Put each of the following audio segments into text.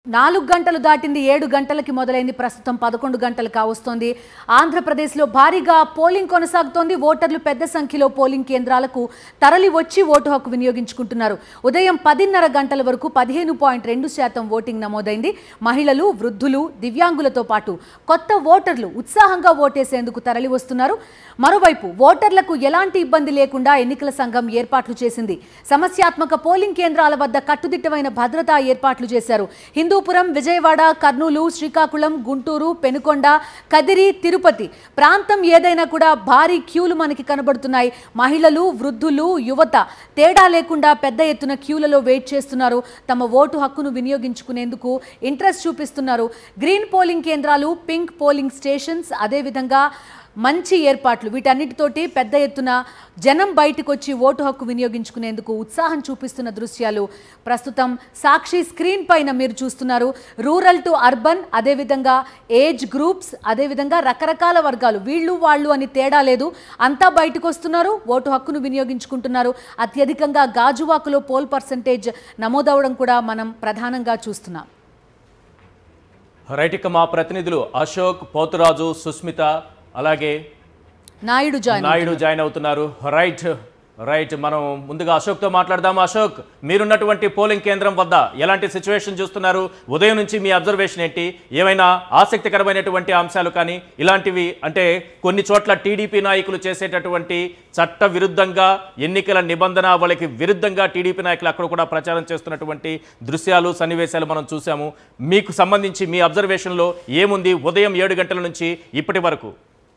నాలుగు గంటలు దాటింది ఏడు గంటలకి మొదలైంది ప్రస్తుతం పదకొండు గంటలు కావస్తోంది ఆంధ్రప్రదేశ్లో భారీగా పోలింగ్ కొనసాగుతోంది ఓటర్లు పెద్ద సంఖ్యలో పోలింగ్ కేంద్రాలకు తరలి వచ్చి ఓటు హక్కు వినియోగించుకుంటున్నారు ఉదయం పదిన్నర గంటల వరకు పదిహేను పాయింట్ రెండు శాతం ఓటింగ్ నమోదైంది మహిళలు వృద్ధులు దివ్యాంగులతో పాటు కొత్త ఓటర్లు ఉత్సాహంగా ఓటేసేందుకు తరలి వస్తున్నారు మరోవైపు ఓటర్లకు ఎలాంటి ఇబ్బంది లేకుండా ఎన్నికల సంఘం ఏర్పాట్లు చేసింది సమస్యాత్మక పోలింగ్ కేంద్రాల వద్ద కట్టుదిట్టమైన భద్రతా ఏర్పాట్లు చేశారు హిందూపురం విజయవాడ కర్నూలు శ్రీకాకుళం గుంటూరు పెనుకొండ కదిరి తిరుపతి ప్రాంతం ఏదైనా కూడా భారీ క్యూలు మనకి కనబడుతున్నాయి మహిళలు వృద్ధులు యువత తేడా లేకుండా పెద్ద ఎత్తున క్యూలలో వెయిట్ చేస్తున్నారు తమ ఓటు హక్కును వినియోగించుకునేందుకు ఇంట్రెస్ట్ చూపిస్తున్నారు గ్రీన్ పోలింగ్ కేంద్రాలు పింక్ పోలింగ్ స్టేషన్స్ అదేవిధంగా మంచి ఏర్పాట్లు వీటన్నిటితోటి పెద్ద ఎత్తున జనం బయటకు వచ్చి ఓటు హక్కు వినియోగించుకునేందుకు ఉత్సాహం చూపిస్తున్న దృశ్యాలు ప్రస్తుతం సాక్షి స్క్రీన్ పైన మీరు చూస్తున్నారు రూరల్ టు అర్బన్ అదేవిధంగా ఏజ్ గ్రూప్స్ అదేవిధంగా రకరకాల వర్గాలు వీళ్ళు వాళ్ళు అని తేడా లేదు అంతా బయటకు వస్తున్నారు ఓటు హక్కును వినియోగించుకుంటున్నారు అత్యధికంగా గాజువాకలో పోల్ పర్సంటేజ్ నమోదవడం కూడా మనం ప్రధానంగా చూస్తున్నాం రైట్ ఇక మా ప్రతినిధులు అశోక్ పోతురాజు సుస్మిత అలాగే నాయుడు జాయిన్ నాయుడు జాయిన్ అవుతున్నారు రైట్ రైట్ మనం ముందుగా అశోక్తో మాట్లాడదాం అశోక్ మీరున్నటువంటి పోలింగ్ కేంద్రం వద్ద ఎలాంటి సిచ్యువేషన్ చూస్తున్నారు ఉదయం నుంచి మీ అబ్జర్వేషన్ ఏంటి ఏమైనా ఆసక్తికరమైనటువంటి అంశాలు కానీ ఇలాంటివి అంటే కొన్ని చోట్ల టీడీపీ నాయకులు చేసేటటువంటి చట్ట విరుద్ధంగా ఎన్నికల నిబంధన వాళ్ళకి విరుద్ధంగా టీడీపీ నాయకులు అక్కడ కూడా ప్రచారం చేస్తున్నటువంటి దృశ్యాలు సన్నివేశాలు మనం చూసాము మీకు సంబంధించి మీ అబ్జర్వేషన్లో ఏముంది ఉదయం ఏడు గంటల నుంచి ఇప్పటి వరకు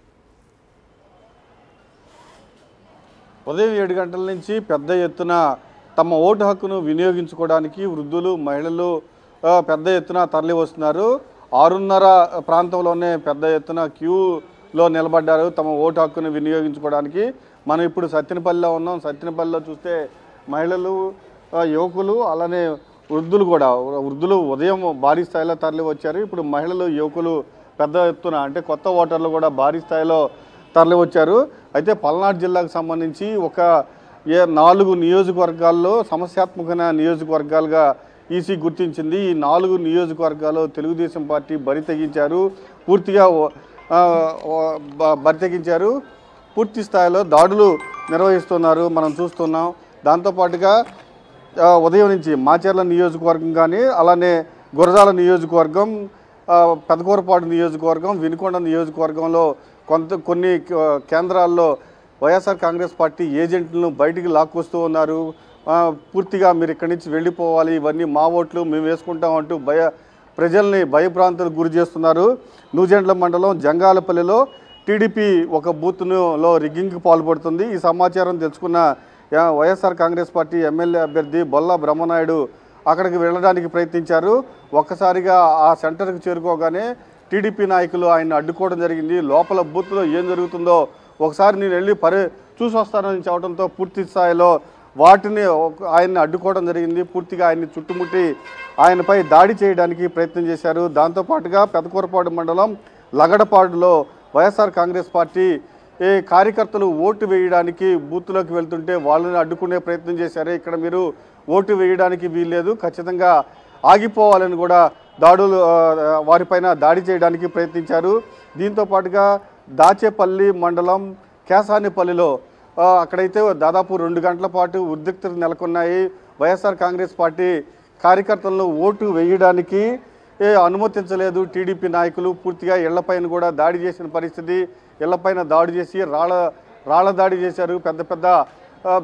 ఉదయం ఏడు గంటల నుంచి పెద్ద ఎత్తున తమ ఓటు హక్కును వినియోగించుకోవడానికి వృద్ధులు మహిళలు ఆ, పెద్ద ఎత్తున తరలి వస్తున్నారు ఆరున్నర ప్రాంతంలోనే పెద్ద ఎత్తున క్యూలో నిలబడ్డారు తమ ఓటు హక్కును వినియోగించుకోవడానికి మనం ఇప్పుడు సత్యనపల్లిలో ఉన్నాం సత్యనపల్లిలో చూస్తే మహిళలు ఆ, యువకులు అలానే వృద్ధులు కూడా వృద్ధులు ఉదయం భారీ స్థాయిలో తరలి వచ్చారు ఇప్పుడు మహిళలు యువకులు పెద్ద ఎత్తున అంటే కొత్త ఓటర్లు కూడా భారీ స్థాయిలో తరలి వచ్చారు అయితే పల్నాడు జిల్లాకు సంబంధించి ఒక ఏ నాలుగు నియోజకవర్గాల్లో సమస్యాత్మకమైన నియోజకవర్గాలుగా ఈసీ గుర్తించింది ఈ నాలుగు నియోజకవర్గాలు తెలుగుదేశం పార్టీ బరి తెగించారు పూర్తిగా ఓ- ఆ, ఓ- బ- బరి తెగించారు పూర్తి స్థాయిలో దాడులు నిర్వహిస్తున్నారు మనం చూస్తున్నాం దాంతోపాటుగా ఆ, ఉదయం నుంచి మాచర్ల నియోజకవర్గం కానీ అలానే గురజాల నియోజకవర్గం ఆ, పెదకూరపాడు నియోజకవర్గం వినుకొండ నియోజకవర్గంలో కొంత కొన్ని ఆ, కేంద్రాల్లో వైఎస్ఆర్ కాంగ్రెస్ పార్టీ ఏజెంట్లను బయటికి లాక్కొస్తూ ఉన్నారు ఆ, పూర్తిగా మీరు ఇక్కడి నుంచి వెళ్ళిపోవాలి ఇవన్నీ మా ఓట్లు మేము వేసుకుంటాం అంటూ భయ ప్రజల్ని భయభ్రాంతులకు గురి చేస్తున్నారు నూజెండ్ల మండలం జంగాలపల్లిలో టీడీపీ ఒక బూత్ను లో రిగ్గింగ్కి పాల్పడుతుంది ఈ సమాచారం తెలుసుకున్న యా- వైఎస్ఆర్ కాంగ్రెస్ పార్టీ ఎమ్మెల్యే అభ్యర్థి బొల్ల బ్రహ్మనాయుడు అక్కడికి వెళ్ళడానికి ప్రయత్నించారు ఒక్కసారిగా ఆ సెంటర్కి చేరుకోగానే టీడీపీ నాయకులు ఆయన అడ్డుకోవడం జరిగింది లోపల బూత్లో ఏం జరుగుతుందో ఒకసారి నేను వెళ్ళి పరి చూసి వస్తానని చెప్పడంతో పూర్తి స్థాయిలో వాటిని ఒక- ఆయన్ని అడ్డుకోవడం జరిగింది పూర్తిగా ఆయన్ని చుట్టుముట్టి ఆయనపై దాడి చేయడానికి ప్రయత్నం చేశారు దాంతోపాటుగా పెదకూరపాడు మండలం లగడపాడులో వైఎస్ఆర్ కాంగ్రెస్ పార్టీ ఏ కార్యకర్తలు ఓటు వేయడానికి బూత్లోకి వెళ్తుంటే వాళ్ళని అడ్డుకునే ప్రయత్నం చేశారు ఇక్కడ మీరు ఓటు వేయడానికి వీల్లేదు ఖచ్చితంగా ఆగిపోవాలని కూడా దాడులు ఆ, వారిపైన దాడి చేయడానికి ప్రయత్నించారు దీంతో పాటుగా దాచేపల్లి మండలం కేసానిపల్లిలో ఆ, అక్కడైతే దాదాపు రెండు గంటల పాటు ఉద్రిక్తతలు నెలకొన్నాయి వైఎస్ఆర్ కాంగ్రెస్ పార్టీ కార్యకర్తలను ఓటు వేయడానికి ఏ అనుమతించలేదు టీడీపీ నాయకులు పూర్తిగా ఇళ్లపైన కూడా దాడి చేసిన పరిస్థితి ఇళ్లపైన దాడి చేసి రాళ్ళ రాళ్ళ దాడి చేశారు పెద్ద పెద్ద ఆ,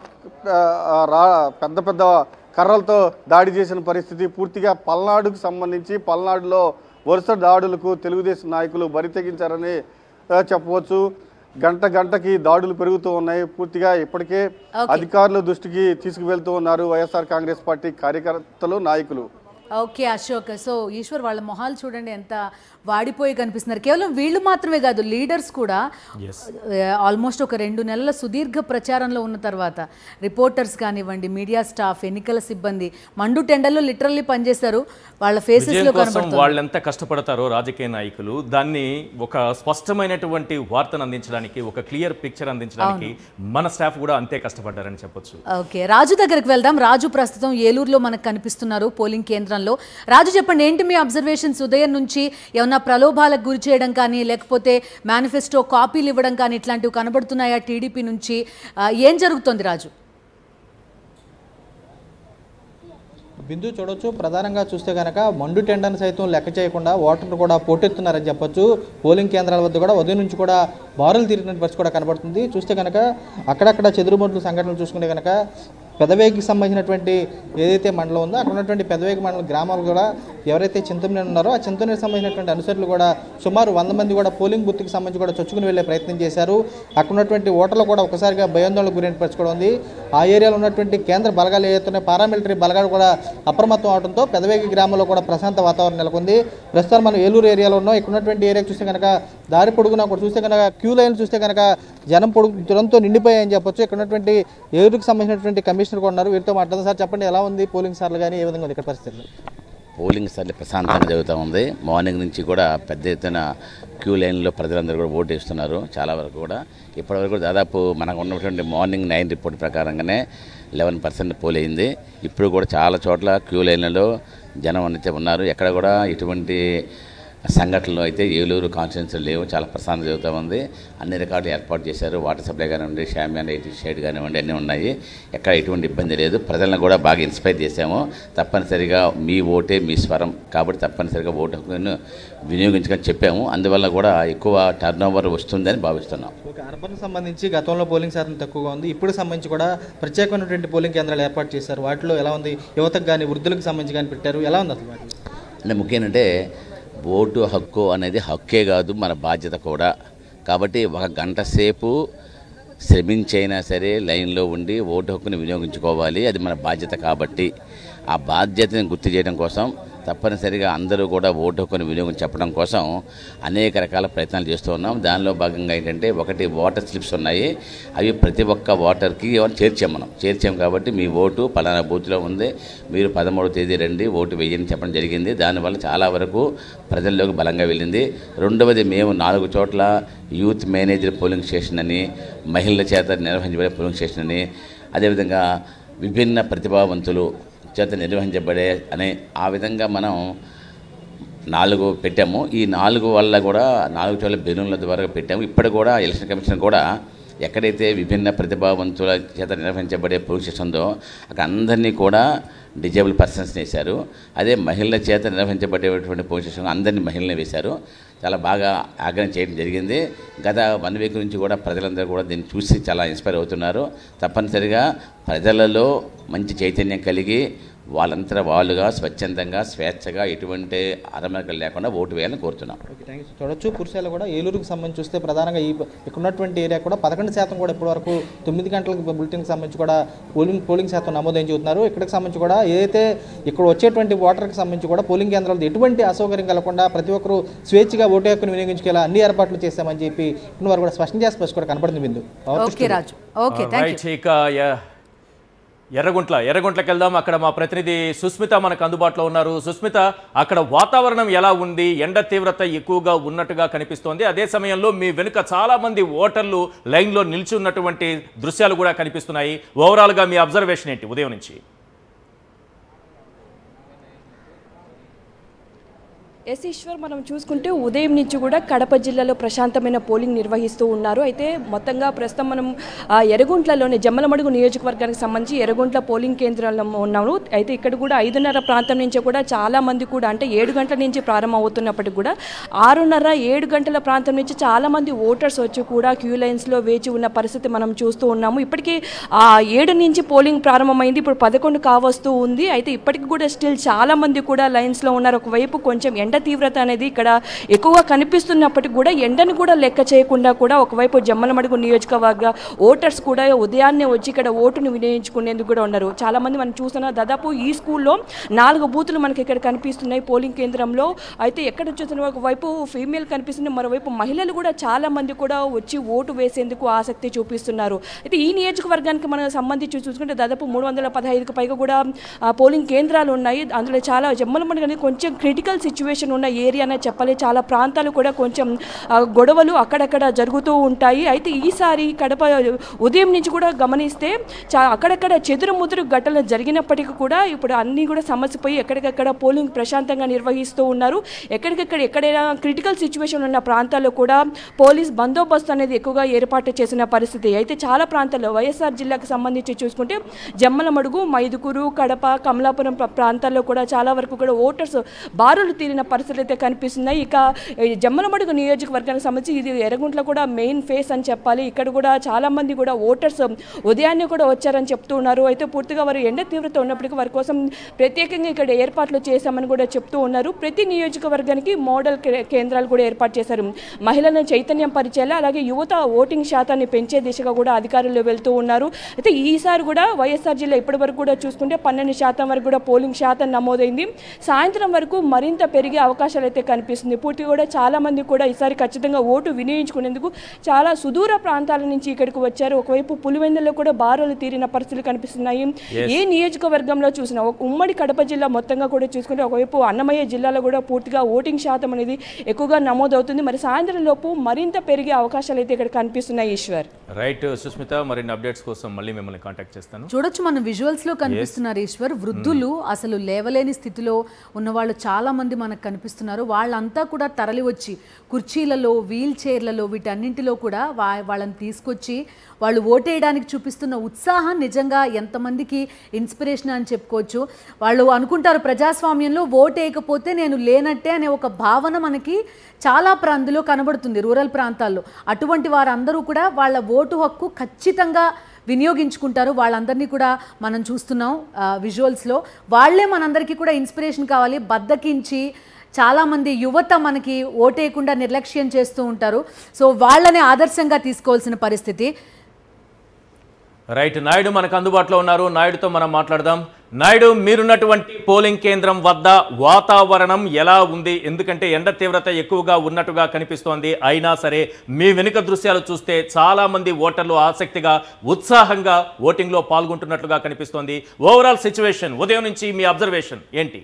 ఆ, రా పెద్ద పెద్ద కర్రలతో దాడి చేసిన పరిస్థితి పూర్తిగా పల్నాడుకు సంబంధించి పల్నాడులో వరుస దాడులకు తెలుగుదేశం నాయకులు బరి తెగించారని ఆ, చెప్పవచ్చు గంట గంటకి దాడులు పెరుగుతూ ఉన్నాయి పూర్తిగా ఇప్పటికే Okay. అధికారుల దృష్టికి తీసుకువెళ్తూ ఉన్నారు వైఎస్ఆర్ కాంగ్రెస్ పార్టీ కార్యకర్తలు నాయకులు ఓకే అశోక్ సో ఈశ్వర్ వాళ్ళ మొహాలు చూడండి ఎంత వాడిపోయి కనిపిస్తున్నారు కేవలం వీళ్ళు మాత్రమే కాదు లీడర్స్ కూడా ఆల్మోస్ట్ ఒక రెండు నెలల సుదీర్ఘ ప్రచారంలో ఉన్న తర్వాత రిపోర్టర్స్ కానివ్వండి మీడియా స్టాఫ్ ఎన్నికల సిబ్బంది మండు టెండర్లో లిటరల్లీ పనిచేశారు వాళ్ళ ఫేసెస్ విజయం లో కోసం కనబడుతుంది వాళ్ళు ఎంత కష్టపడతారో రాజకీయ నాయకులు దాన్ని ఒక స్పష్టమైనటువంటి వార్తను అందించడానికి ఒక క్లియర్ పిక్చర్ అందించడానికి మన స్టాఫ్ కూడా అంతే కష్టపడ్డారని చెప్పొచ్చు ఓకే రాజు దగ్గరికి వెళ్దాం రాజు ప్రస్తుతం ఏలూరులో మనకు కనిపిస్తున్నారు పోలింగ్ కేంద్రంలో కేంద్రంలో రాజు చెప్పండి ఏంటి మీ అబ్జర్వేషన్స్ ఉదయం నుంచి ఏమన్నా ప్రలోభాలకు గురి చేయడం కానీ లేకపోతే మేనిఫెస్టో కాపీలు ఇవ్వడం కానీ ఇట్లాంటివి కనబడుతున్నాయా టీడీపీ నుంచి ఆ, ఏం జరుగుతోంది రాజు బిందు చూడొచ్చు ప్రధానంగా చూస్తే కనుక మండు టెండర్ని సైతం లెక్క చేయకుండా ఓటర్లు కూడా పోటెత్తున్నారని చెప్పొచ్చు పోలింగ్ కేంద్రాల వద్ద కూడా ఉదయం నుంచి కూడా బారులు తిరిగిన పరిస్థితి కూడా కనబడుతుంది చూస్తే కనుక అక్కడక్కడ చెదురుమొడ్లు సంఘటనలు చూసుకుంటే కనుక పెదవేగికి సంబంధించినటువంటి ఏదైతే మండలం ఉందో అక్కడ ఉన్నటువంటి పెదవేగి మండలం గ్రామాలు కూడా ఎవరైతే చింతమనేని ఉన్నారో ఆ చింతమనేని సంబంధించినటువంటి అనుసరులు కూడా సుమారు వంద మంది కూడా పోలింగ్ బూత్కి సంబంధించి కూడా చొచ్చుకుని వెళ్ళే ప్రయత్నం చేశారు అక్కడ ఉన్నటువంటి ఓటర్లు కూడా ఒకసారిగా భయాందోళనకు గురైన పరిస్థితి కూడా ఉంది ఆ ఏరియాలో ఉన్నటువంటి కేంద్ర బలగాలు ఏవైతే పారామిలిటరీ బలగాలు కూడా అప్రమత్తం అవడంతో పెదవేగి గ్రామంలో కూడా ప్రశాంత వాతావరణం నెలకొంది ప్రస్తుతం మనం ఏలూరు ఏరియాలో ఉన్నాం ఇక్కడ ఉన్నటువంటి ఏరియా చూస్తే కనుక దారి పొడుగునా కూడా చూస్తే కనుక క్యూ లైన్ చూస్తే కనుక జనం పొడుగు జనంతో నిండిపోయాయని చెప్పొచ్చు ఇక్కడ ఉన్నటువంటి ఏలూరుకు సంబంధించినటువంటి కమిషనర్ కూడా ఉన్నారు వీరితో మాట్లాడదాం సార్ చెప్పండి ఎలా ఉంది పోలింగ్ సార్లు కానీ ఏ విధంగా ఉంది ఇక్కడ పరిస్థితులు పోలింగ్ సర్లే ప్రశాంతంగా జరుగుతూ ఉంది మార్నింగ్ నుంచి కూడా పెద్ద ఎత్తున క్యూ లైన్లో ప్రజలందరూ కూడా ఓటు వేస్తున్నారు చాలా వరకు కూడా ఇప్పటివరకు కూడా దాదాపు మనకు ఉన్నటువంటి మార్నింగ్ నైన్ రిపోర్ట్ ప్రకారంగానే లెవెన్ పర్సెంట్ పోల్ అయింది ఇప్పుడు కూడా చాలా చోట్ల క్యూ లైన్లలో జనం అయితే ఉన్నారు ఎక్కడ కూడా ఎటువంటి సంఘటనలు అయితే ఏలూరు కాన్స్టిట్యున్సీ లేవు చాలా ప్రశాంతం జరుగుతూ ఉంది అన్ని రికార్డులు ఏర్పాటు చేశారు వాటర్ సప్లై కానివ్వండి షామియాన్ ఎయిటీ షేడ్ కానివ్వండి అన్నీ ఉన్నాయి ఎక్కడ ఎటువంటి ఇబ్బంది లేదు ప్రజలను కూడా బాగా ఇన్స్పైర్ చేశాము తప్పనిసరిగా మీ ఓటే మీ స్వరం కాబట్టి తప్పనిసరిగా ఓటు హక్కును వినియోగించమని చెప్పాము అందువల్ల కూడా ఎక్కువ టర్న్ ఓవర్ వస్తుందని భావిస్తున్నాం ఓకే అర్బన్ సంబంధించి గతంలో పోలింగ్ శాతం తక్కువగా ఉంది ఇప్పుడు సంబంధించి కూడా ప్రత్యేకమైనటువంటి పోలింగ్ కేంద్రాలు ఏర్పాటు చేశారు వాటిలో ఎలా ఉంది యువతకు కానీ వృద్ధులకు సంబంధించి కానీ పెట్టారు ఎలా ఉంది అసలు వాటిలో అంటే ముఖ్యం ఏంటంటే ఓటు హక్కు అనేది హక్కే కాదు మన బాధ్యత కూడా కాబట్టి ఒక గంట సేపు శ్రమించైనా సరే లైన్లో ఉండి ఓటు హక్కుని వినియోగించుకోవాలి అది మన బాధ్యత కాబట్టి ఆ బాధ్యతని గుర్తు చేయడం కోసం తప్పనిసరిగా అందరూ కూడా ఓటు హక్కుని వినియోగం చెప్పడం కోసం అనేక రకాల ప్రయత్నాలు చేస్తూ ఉన్నాం దానిలో భాగంగా ఏంటంటే ఒకటి వాటర్ స్లిప్స్ ఉన్నాయి అవి ప్రతి ఒక్క ఓటర్కి చేర్చాం మనం చేర్చాం కాబట్టి మీ ఓటు పలానా బూత్లో ఉంది మీరు పదమూడవ తేదీ రండి ఓటు వేయని చెప్పడం జరిగింది దానివల్ల చాలా వరకు ప్రజల్లోకి బలంగా వెళ్ళింది రెండవది మేము నాలుగు చోట్ల యూత్ మేనేజర్ పోలింగ్ స్టేషన్ అని మహిళల చేత నిర్వహించబడే పోలింగ్ స్టేషన్ అని అదేవిధంగా విభిన్న ప్రతిభావంతులు చేత నిర్వహించబడే అనే ఆ విధంగా మనం నాలుగు పెట్టాము ఈ నాలుగు వల్ల కూడా నాలుగు చోట్ల బెలూన్ల ద్వారా పెట్టాము ఇప్పుడు కూడా ఎలక్షన్ కమిషన్ కూడా ఎక్కడైతే విభిన్న ప్రతిభావంతుల చేత నిర్వహించబడే పోలీస్ ఉందో అక్కడ అందరినీ కూడా డిజేబుల్ పర్సన్స్ వేశారు అదే మహిళల చేత నిర్వహించబడేటువంటి పోలీస్ స్టేషన్ అందరినీ మహిళల్ని వేశారు చాలా బాగా ఆగ్రహం చేయడం జరిగింది గత వన్ వీక్ నుంచి కూడా ప్రజలందరూ కూడా దీన్ని చూసి చాలా ఇన్స్పైర్ అవుతున్నారు తప్పనిసరిగా ప్రజలలో మంచి చైతన్యం కలిగి వాళ్ళంతా వాళ్ళుగా స్వచ్ఛందంగా స్వేచ్ఛగా ఎటువంటి అరమరికలు లేకుండా ఓటు వేయాలని కోరుతున్నాం ఓకే థ్యాంక్ యూ చూడొచ్చు పురుషాలు కూడా ఏలూరుకు సంబంధించి చూస్తే ప్రధానంగా ఈ ఇక్కడ ఉన్నటువంటి ఏరియా కూడా పదకొండు శాతం కూడా ఇప్పటివరకు తొమ్మిది గంటలకు బులెటిన్కి సంబంధించి కూడా పోలింగ్ పోలింగ్ శాతం నమోదైన చెబుతున్నారు ఇక్కడికి సంబంధించి కూడా ఏదైతే ఇక్కడ వచ్చేటువంటి ఓటర్కి సంబంధించి కూడా పోలింగ్ కేంద్రాలు ఎటువంటి అసౌకర్యం కలగకుండా ప్రతి ఒక్కరూ స్వేచ్ఛగా ఓటు హక్కును వినియోగించుకెలా అన్ని ఏర్పాట్లు చేస్తామని చెప్పి ఇప్పుడు వారు కూడా స్పష్టం చేసి స్పష్టం కూడా కనపడుతుంది Bindu okay Raju okay thank you right ఇక ఎ- ఎర్రగుంట్ల ఎర్రగుంట్లకి వెళ్దాం అక్కడ మా ప్రతినిధి సుస్మిత మనకు అందుబాటులో ఉన్నారు సుస్మిత అక్కడ వాతావరణం ఎలా ఉంది ఎండ తీవ్రత ఎక్కువగా ఉన్నట్టుగా కనిపిస్తోంది అదే సమయంలో మీ వెనుక చాలా మంది ఓటర్లు లైన్లో నిల్చున్నటువంటి దృశ్యాలు కూడా కనిపిస్తున్నాయి ఓవరాల్గా మీ అబ్జర్వేషన్ ఏంటి ఉదయం నుంచి ఎస్ ఈశ్వర్ మనం చూసుకుంటే ఉదయం నుంచి కూడా కడప జిల్లాలో ప్రశాంతమైన పోలింగ్ నిర్వహిస్తూ ఉన్నారు అయితే మొత్తంగా ప్రస్తుతం మనం ఆ, ఎర్రగుంట్లలోని జమ్మలమడుగు నియోజకవర్గానికి సంబంధించి ఎర్రగుంట్ల పోలింగ్ కేంద్రాల్లో ఉన్నాము అయితే ఇక్కడ కూడా ఐదున్నర ప్రాంతం నుంచి కూడా చాలా మంది కూడా అంటే ఏడు గంటల నుంచి ప్రారంభం అవుతున్నప్పటికీ కూడా ఆరున్నర ఏడు గంటల ప్రాంతం నుంచి చాలా మంది ఓటర్స్ వచ్చి కూడా క్యూ లైన్స్లో వేచి ఉన్న పరిస్థితి మనం చూస్తూ ఉన్నాము ఇప్పటికీ ఆ ఏడు నుంచి పోలింగ్ ప్రారంభమైంది ఇప్పుడు పదకొండు కావస్తూ ఉంది అయితే ఇప్పటికి కూడా స్టిల్ చాలా మంది కూడా లైన్స్లో ఉన్నారు ఒకవైపు కొంచెం ఎండ తీవ్రత అనేది ఇక్కడ ఎక్కువగా కనిపిస్తున్నప్పటికీ కూడా ఎండను కూడా లెక్క చేయకుండా కూడా ఒకవైపు జమ్మలమడుగు నియోజకవర్గ ఓటర్స్ కూడా ఉదయాన్నే వచ్చి ఇక్కడ ఓటును వినియోగించుకునేందుకు కూడా ఉన్నారు చాలా మంది మనం చూస్తున్నా దాదాపు ఈ స్కూల్లో నాలుగు బూతులు మనకి ఇక్కడ కనిపిస్తున్నాయి పోలింగ్ కేంద్రంలో అయితే ఎక్కడ చూస్తున్నా ఒకవైపు ఫీమేల్ కనిపిస్తుంది మరోవైపు మహిళలు కూడా చాలా మంది కూడా వచ్చి ఓటు వేసేందుకు ఆసక్తి చూపిస్తున్నారు అయితే ఈ నియోజకవర్గానికి మనం సంబంధించి చూసుకుంటే దాదాపు మూడు వందల పదహైదుకు పైగా కూడా ఆ, పోలింగ్ కేంద్రాలు ఉన్నాయి అందులో చాలా జమ్మలమడుగు అనేది కొంచెం క్రిటికల్ సిచ్యువేషన్ సిచ్యువేషన్ ఉన్న ఏరియానే చెప్పాలి చాలా ప్రాంతాలు కూడా కొంచెం ఆ, గొడవలు అక్కడక్కడ జరుగుతూ ఉంటాయి అయితే ఈసారి కడప ఉదయం నుంచి కూడా గమనిస్తే చా అక్కడక్కడ చెదురు ముదురు ఘటనలు జరిగినప్పటికీ కూడా ఇప్పుడు అన్నీ కూడా సమస్యపోయి ఎక్కడికక్కడ పోలింగ్ ప్రశాంతంగా నిర్వహిస్తూ ఉన్నారు ఎక్కడికక్కడ ఎక్కడైనా క్రిటికల్ సిచ్యువేషన్ ఉన్న ప్రాంతాల్లో కూడా పోలీస్ బందోబస్తు అనేది ఎక్కువగా ఏర్పాటు చేసిన పరిస్థితి అయితే చాలా ప్రాంతాల్లో వైఎస్ఆర్ జిల్లాకు సంబంధించి చూసుకుంటే జమ్మలమడుగు మైదుకూరు కడప కమలాపురం ప్ర- ప్రాంతాల్లో కూడా చాలా వరకు కూడా ఓటర్స్ బారులు తీరిన పరిస్థితులు అయితే కనిపిస్తున్నాయి ఇక ఈ జమ్మలమడుగు నియోజకవర్గానికి సంబంధించి ఇది ఎర్రగుంట్ల కూడా మెయిన్ ఫేస్ అని చెప్పాలి ఇక్కడ కూడా చాలా మంది కూడా ఓటర్స్ ఉదయాన్నే కూడా వచ్చారని చెప్తూ ఉన్నారు అయితే పూర్తిగా వారు ఎండ తీవ్రత ఉన్నప్పటికీ వారి కోసం ప్రత్యేకంగా ఇక్కడ ఏర్పాట్లు చేశామని కూడా చెప్తూ ఉన్నారు ప్రతి నియోజకవర్గానికి మోడల్ కే- కేంద్రాలు కూడా ఏర్పాటు చేశారు మహిళలను చైతన్యం పరిచేలా అలాగే యువత ఓటింగ్ శాతాన్ని పెంచే దిశగా కూడా అధికారులు వెళ్తూ ఉన్నారు అయితే ఈసారి కూడా వైఎస్ఆర్ జిల్లా ఇప్పటి వరకు కూడా చూసుకుంటే పన్నెండు శాతం వరకు కూడా పోలింగ్ శాతం నమోదైంది సాయంత్రం వరకు మరింత పెరిగే అవకాశాలు అయితే కనిపిస్తుంది పూర్తిగా కూడా చాలా మంది కూడా ఈసారి ఖచ్చితంగా ఓటు వినియోగించుకునేందుకు చాలా సుదూర ప్రాంతాల నుంచి ఇక్కడికి వచ్చారు ఒకవైపు పులివెందులో కూడా బారులు తీరిన పరిస్థితులు కనిపిస్తున్నాయి ఏ నియోజకవర్గంలో చూసినా ఒక ఉమ్మడి కడప జిల్లా మొత్తంగా కూడా చూసుకుంటే ఒకవైపు అన్నమయ్య జిల్లాలో కూడా పూర్తిగా ఓటింగ్ శాతం అనేది ఎక్కువగా నమోదవుతుంది మరి సాయంత్రం లోపు మరింత పెరిగే అవకాశాలు అయితే ఇక్కడ కనిపిస్తున్నాయి ఈశ్వర్ రైట్ సుస్మిత మరిన్ని అప్డేట్స్ కోసం మళ్ళీ మిమ్మల్ని కాంటాక్ట్ చేస్తాను చూడొచ్చు మన విజువల్స్ లో కనిపిస్తున్నారు ఈశ్వర్ వృద్ధులు అసలు లేవలేని స్థితిలో ఉన్న వాళ్ళు చాలా మంది మనకు కనిపిస్తున్నారు వాళ్ళంతా కూడా తరలి వచ్చి కుర్చీలలో వీల్ చైర్లలో వీటన్నింటిలో కూడా వా- వాళ్ళని తీసుకొచ్చి వాళ్ళు ఓటేయడానికి చూపిస్తున్న ఉత్సాహం నిజంగా ఎంతమందికి ఇన్స్పిరేషన్ అని చెప్పుకోవచ్చు వాళ్ళు అనుకుంటారు ప్రజాస్వామ్యంలో ఓటేయకపోతే నేను లేనట్టే అనే ఒక భావన మనకి చాలా ప్రాంతంలో కనబడుతుంది రూరల్ ప్రాంతాల్లో అటువంటి వారందరూ కూడా వాళ్ళ ఓటు హక్కు ఖచ్చితంగా వినియోగించుకుంటారు వాళ్ళందరినీ కూడా మనం చూస్తున్నాం విజువల్స్లో వాళ్ళే మనందరికీ కూడా ఇన్స్పిరేషన్ కావాలి బద్దకించి చాలామంది యువత మనకి ఓటేయకుండా నిర్లక్ష్యం చేస్తూ ఉంటారు సో వాళ్ళని ఆదర్శంగా తీసుకోవాల్సిన పరిస్థితి రైట్ నాయుడు మనకు అందుబాటులో ఉన్నారు నాయుడుతో మనం మాట్లాడదాం నాయుడు మీరున్నటువంటి పోలింగ్ కేంద్రం వద్ద వాతావరణం ఎలా ఉంది ఎందుకంటే ఎండ తీవ్రత ఎక్కువగా ఉన్నట్టుగా కనిపిస్తోంది అయినా సరే మీ వెనుక దృశ్యాలు చూస్తే చాలా మంది ఓటర్లు ఆసక్తిగా ఉత్సాహంగా ఓటింగ్లో పాల్గొంటున్నట్లుగా కనిపిస్తోంది ఓవరాల్ సిచ్యువేషన్ ఉదయం నుంచి మీ అబ్జర్వేషన్ ఏంటి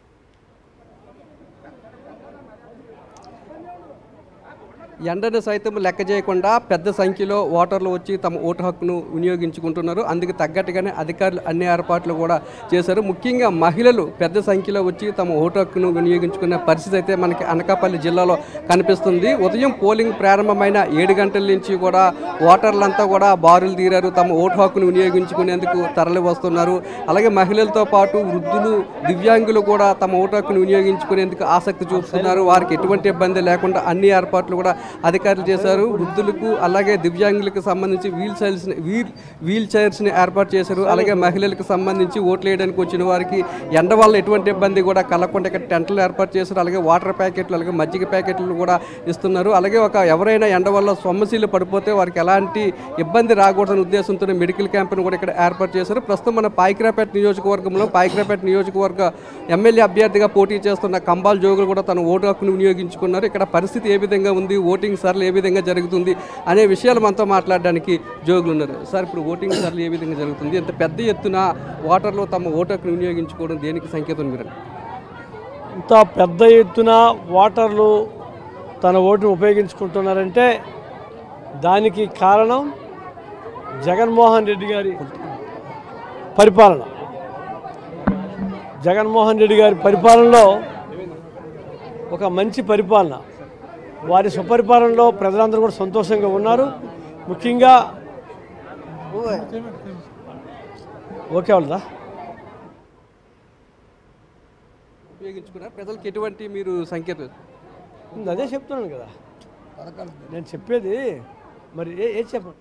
ఎండను సైతం లెక్క చేయకుండా పెద్ద సంఖ్యలో ఓటర్లు వచ్చి తమ ఓటు హక్కును వినియోగించుకుంటున్నారు అందుకు తగ్గట్టుగానే అధికారులు అన్ని ఏర్పాట్లు కూడా చేశారు ముఖ్యంగా మహిళలు పెద్ద సంఖ్యలో వచ్చి తమ ఓటు హక్కును వినియోగించుకునే పరిస్థితి అయితే మనకి అనకాపల్లి జిల్లాలో కనిపిస్తుంది ఉదయం పోలింగ్ ప్రారంభమైన ఏడు గంటల నుంచి కూడా ఓటర్లంతా కూడా బారులు తీరారు తమ ఓటు హక్కును వినియోగించుకునేందుకు తరలి వస్తున్నారు అలాగే మహిళలతో పాటు వృద్ధులు దివ్యాంగులు కూడా తమ ఓటు హక్కును వినియోగించుకునేందుకు ఆసక్తి చూపుతున్నారు వారికి ఎటువంటి ఇబ్బంది లేకుండా అన్ని ఏర్పాట్లు కూడా అధికారులు చేశారు వృద్ధులకు అలాగే దివ్యాంగులకు సంబంధించి వీల్ చైర్స్ వీల్ వీల్ చైర్స్ని ఏర్పాటు చేశారు అలాగే మహిళలకు సంబంధించి ఓట్లు వేయడానికి వచ్చిన వారికి ఎండ వల్ల ఎటువంటి ఇబ్బంది కూడా కలగకుండా ఇక్కడ టెంట్లు ఏర్పాటు చేశారు అలాగే వాటర్ ప్యాకెట్లు అలాగే మజ్జిగ ప్యాకెట్లు కూడా ఇస్తున్నారు అలాగే ఒక ఎవరైనా ఎండ వల్ల సొమ్మశీలు పడిపోతే వారికి ఎలాంటి ఇబ్బంది రాకూడదనే ఉద్దేశంతో మెడికల్ క్యాంపును కూడా ఇక్కడ ఏర్పాటు చేశారు ప్రస్తుతం మన పాయిక్రాపేట నియోజకవర్గంలో పాయిక్రాపేట నియోజకవర్గ ఎమ్మెల్యే అభ్యర్థిగా పోటీ చేస్తున్న కంబాల్ జోగులు కూడా తన ఓటు హక్కును వినియోగించుకున్నారు ఇక్కడ పరిస్థితి ఏ విధంగా ఉంది ఓటింగ్ సర్లు ఏ విధంగా జరుగుతుంది అనే విషయాలు మనతో మాట్లాడడానికి జోగులు ఉన్నారు సార్ ఇప్పుడు ఓటింగ్ సర్లు ఏ విధంగా జరుగుతుంది ఇంత పెద్ద ఎత్తున ఓటర్లు తమ ఓటు హక్కును వినియోగించుకోవడం దేనికి సంకేతం మీరు ఇంత పెద్ద ఎత్తున ఓటర్లు తన ఓటును ఉపయోగించుకుంటున్నారంటే దానికి కారణం జగన్మోహన్ రెడ్డి గారి పరిపాలన జగన్మోహన్ రెడ్డి గారి పరిపాలనలో ఒక మంచి పరిపాలన వారి సుపరిపాలనలో ప్రజలందరూ కూడా సంతోషంగా ఉన్నారు ముఖ్యంగా ఓకే వాళ్ళదా ఉపయోగించుకున్నారు ప్రజలకు ఎటువంటి మీరు సంకేతం అదే చెప్తున్నాను కదా నేను చెప్పేది మరి ఏ ఏ చెప్పండి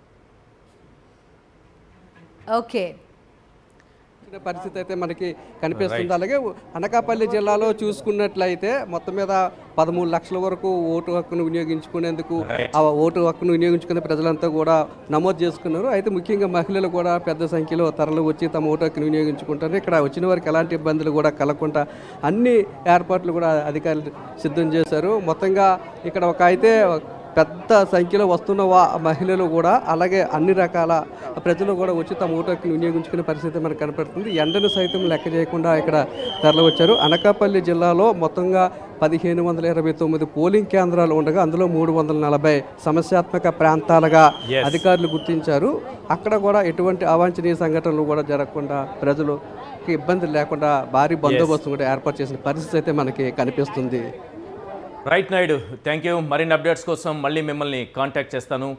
ఓకే ఇచ్చిన పరిస్థితి అయితే మనకి కనిపిస్తుంది అలాగే అనకాపల్లి జిల్లాలో చూసుకున్నట్లయితే మొత్తం మీద పదమూడు లక్షల వరకు ఓటు హక్కును వినియోగించుకునేందుకు ఆ ఓటు హక్కును వినియోగించుకునే ప్రజలంతా కూడా నమోదు చేసుకున్నారు అయితే ముఖ్యంగా మహిళలు కూడా పెద్ద సంఖ్యలో తరలి వచ్చి తమ ఓటు హక్కును వినియోగించుకుంటారు ఇక్కడ వచ్చిన వారికి ఎలాంటి ఇబ్బందులు కూడా కలగకుండా అన్ని ఏర్పాట్లు కూడా అధికారులు సిద్ధం చేశారు మొత్తంగా ఇక్కడ ఒక అయితే పెద్ద సంఖ్యలో వస్తున్న వా మహిళలు కూడా అలాగే అన్ని రకాల ప్రజలు కూడా వచ్చి తమ ఓటు హక్కును వినియోగించుకునే పరిస్థితి మనకు కనపడుతుంది ఎండను సైతం లెక్క చేయకుండా ఇక్కడ తరలి వచ్చారు అనకాపల్లి జిల్లాలో మొత్తంగా పదిహేను వందల ఇరవై తొమ్మిది పోలింగ్ కేంద్రాలు ఉండగా అందులో మూడు వందల నలభై సమస్యాత్మక ప్రాంతాలుగా Yes. అధికారులు గుర్తించారు అక్కడ కూడా ఎటువంటి అవాంఛనీయ సంఘటనలు కూడా జరగకుండా ప్రజలకు ఇబ్బంది లేకుండా భారీ బందోబస్తు కూడా ఏర్పాటు చేసిన పరిస్థితి అయితే మనకి కనిపిస్తుంది రైట్ నాయుడు థ్యాంక్ యూ మరిన్ని అప్డేట్స్ కోసం మళ్ళీ మిమ్మల్ని కాంటాక్ట్ చేస్తాను